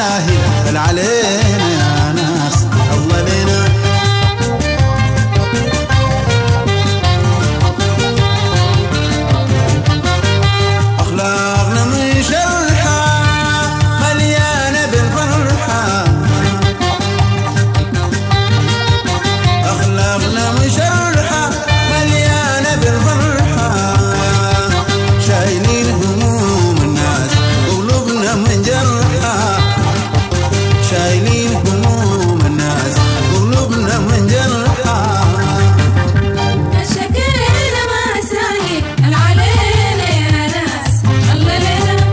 ساهل علينا يا ناس الله لنا أخلاقنا من شرحة مليانة بالفرحة أخلاقنا من شرحة مليانة بالفرحة شايلين هموم الناس قلوبنا من جرحة شايلين هموم الناس قلوبنا من جرحة شكينا ما سايق علينا يا ناس الله لنا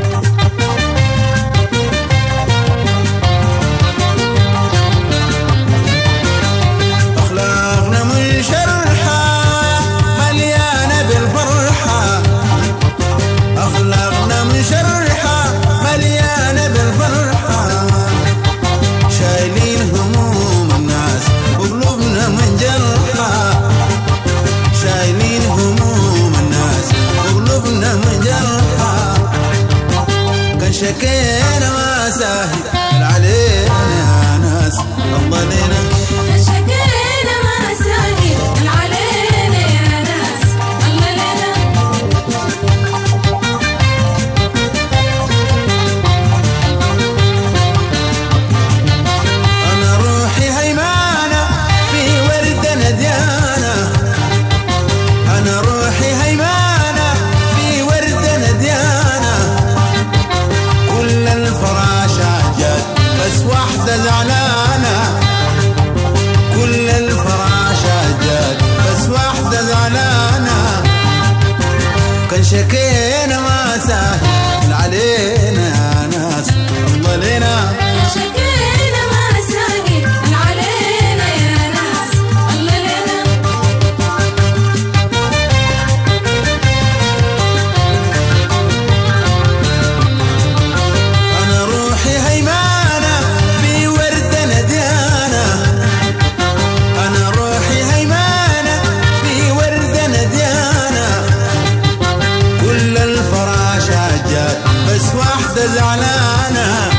أخلاقنا من شرحة مليانة بالفرحة أخلاقنا من شرحة مليانة بالفرحة شايلين هموم الناس وقلوبنا من جرحة شايلين هموم الناس وقلوبنا من جرحة كان شكينا ما ساهل علينا يا ناس الله لنا شكينا ما سايق علينا يا ناس الله لنا أنا روحي هيمانة في وردة نديانة أنا روحي هيمانة في وردة نديانة كل الفراشات جات بس واحدة زعلانة كل الفراشات جات بس واحدة زعلانة كان شكينا ما سهل علينا يا ناس الله لنا شكينا ما سايق علينا يا ناس الله لنا أنا روحي هيمانة في وردة نديانة أنا روحي هيمانة في وردة نديانة كل الفراشات جات بس واحدة زعلانة